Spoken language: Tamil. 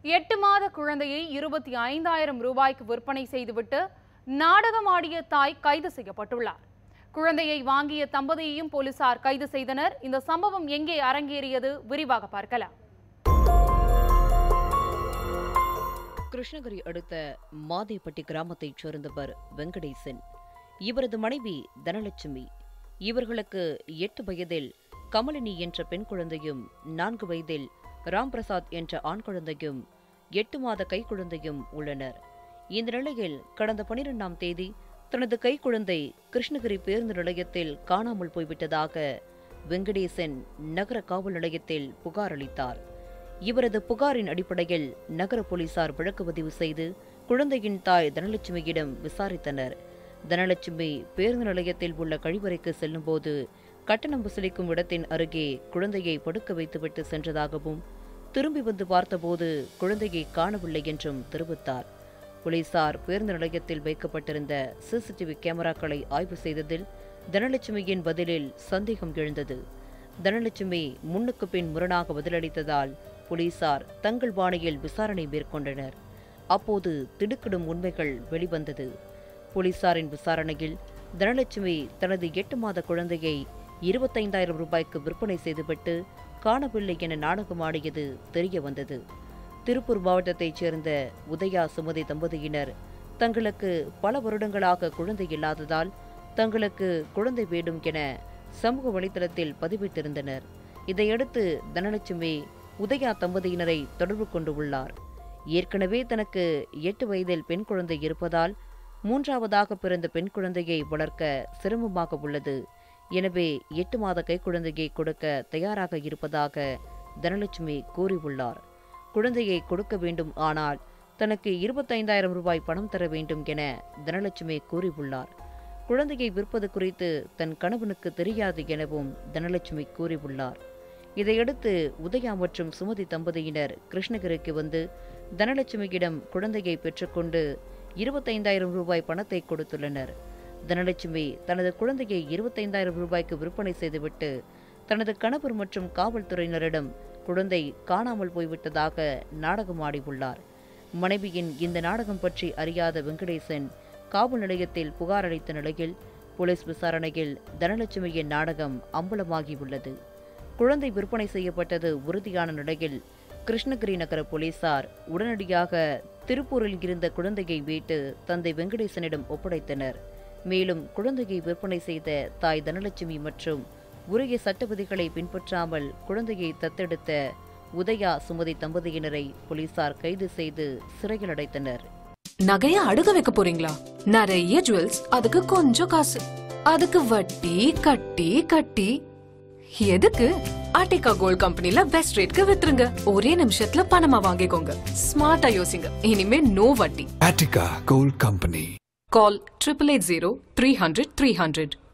எட்டு மாத குழந்தையை இருபத்தி ஐந்தாயிரம் ரூபாய்க்கு விற்பனை செய்துவிட்டு நாடகமாடிய தாய் கைது செய்யப்பட்டுள்ளார் குழந்தையை வாங்கிய தம்பதியையும் போலீசார் கைது செய்தனர் இந்த சம்பவம் எங்கே அரங்கேறியது விரிவாக பார்க்கலாம் கிருஷ்ணகிரி அடுத்த மாதேப்பட்டி கிராமத்தைச் சேர்ந்தவர் வெங்கடேசன் இவரது மனைவி தனலட்சுமி இவர்களுக்கு எட்டு வயதில் கமலினி என்ற பெண் குழந்தையும் நான்கு வயதில் ராம்பிரசாத் என்ற ஆண் குழந்தையும் எட்டு மாத கைக்குழந்தையும் உள்ளனர் இந்த நிலையில் கடந்த பனிரெண்டாம் தேதி தனது கைக்குழந்தை கிருஷ்ணகிரி பேருந்து நிலையத்தில் காணாமல் போய்விட்டதாக வெங்கடேசன் நகர காவல் நிலையத்தில் புகார் அளித்தார் இவரது புகாரின் அடிப்படையில் நகர போலீசார் வழக்கு பதிவு செய்து குழந்தையின் தாய் தனலட்சுமியிடம் விசாரித்தனர் தனலட்சுமி பேருந்து நிலையத்தில் உள்ள கழிவறைக்கு செல்லும்போது கட்டணம் வசூலிக்கும் இடத்தின் அருகே குழந்தையை படுக்க வைத்துவிட்டு சென்றதாகவும் திரும்பி வந்து பார்த்தபோது குழந்தையை காணவில்லை என்றும் தெரிவித்தார் போலீசார் பேருந்து நிலையத்தில் வைக்கப்பட்டிருந்த சிசிடிவி கேமராக்களை ஆய்வு செய்ததில் தனலட்சுமியின் பதிலில் சந்தேகம் எழுந்தது தனலட்சுமி முன்னுக்கு பின் முரணாக பதிலளித்ததால் போலீசார் தங்கள் பாணியில் விசாரணை மேற்கொண்டனர் அப்போது திடுக்கிடும் உண்மைகள் வெளிவந்தது போலீசாரின் விசாரணையில் தனலட்சுமி தனது எட்டு மாத குழந்தையை இருபத்தைந்தாயிரம் ரூபாய்க்கு விற்பனை செய்துவிட்டு காணவில்லை என நாடகமாடியது தெரிய வந்தது திருப்பூர் மாவட்டத்தைச் சேர்ந்த உதயா சுமதி தம்பதியினர் தங்களுக்கு பல வருடங்களாக குழந்தை இல்லாததால் தங்களுக்கு குழந்தை வேண்டும் என சமூக வலைதளத்தில் பதிவிட்டிருந்தனர் இதையடுத்து தனலட்சுமி உதயா தம்பதியினரை தொடர்பு கொண்டு உள்ளார் ஏற்கனவே தனக்கு எட்டு வயதில் பெண் குழந்தை இருப்பதால் மூன்றாவதாக பிறந்த பெண் குழந்தையை வளர்க்க சிரமமாக உள்ளது எனவே எட்டு மாத கைக்குழந்தையை கொடுக்க தயாராக இருப்பதாக தனலட்சுமி கூறியுள்ளார் குழந்தையை கொடுக்க வேண்டும் ஆனால் தனக்கு இருபத்தைந்தாயிரம் ரூபாய் பணம் தர வேண்டும் என தனலட்சுமி கூறியுள்ளார் குழந்தையை விற்பது குறித்து தன் கணவனுக்கு தெரியாது எனவும் தனலட்சுமி கூறியுள்ளார் இதையடுத்து உதயா மற்றும் சுமதி தம்பதியினர் கிருஷ்ணகிரிக்கு வந்து தனலட்சுமியிடம் குழந்தையை பெற்றுக்கொண்டு இருபத்தைந்தாயிரம் ரூபாய் பணத்தை கொடுத்துள்ளனர் தனலட்சுமி தனது குழந்தையை இருபத்தைந்தாயிரம் ரூபாய்க்கு விற்பனை செய்துவிட்டு தனது கணவர் மற்றும் காவல்துறையினரிடம் குழந்தை காணாமல் போய்விட்டதாக நாடகமாடியுள்ளார் மனைவியின் இந்த நாடகம் பற்றி அறியாத வெங்கடேசன் காவல் நிலையத்தில் புகார் அளித்த நிலையில் போலீஸ் விசாரணையில் தனலட்சுமியின் நாடகம் அம்பலமாகியுள்ளது குழந்தை விற்பனை செய்யப்பட்டது உறுதியான நிலையில் கிருஷ்ணகிரி நகர போலீசார் உடனடியாக திருப்பூரில் இருந்த குழந்தையை மீட்டு தந்தை வெங்கடேசனிடம் ஒப்படைத்தனர் மேலும் குழந்தையை விற்பனை செய்த தாய் தனலட்சுமி மற்றும் உரிய சட்ட விதிகளை பின்பற்றாமல் குழந்தையை தத்தெடுத்த உதயா சுமதி தம்பதியினரை போலீசார் கைது செய்து சிறையில் அடைத்தனர் நகைய அடுக்க வைக்க போறீங்களா நிறைய ஜுவல்ஸ் அதுக்கு கொஞ்சம் காசு அதுக்கு வட்டி கட்டி கட்டி எதுக்கு ஆர்டிகா கோல்ட் கம்பெனில பெஸ்ட் ரேட்க்கு வித்துருங்க ஒரே நிமிஷத்துல பணமா வாங்கிக்கோங்க ஸ்மார்ட்டா யோசிங்க இனிமே நோ வட்டி Attica Gold Company. Call triple eight zero three hundred three hundred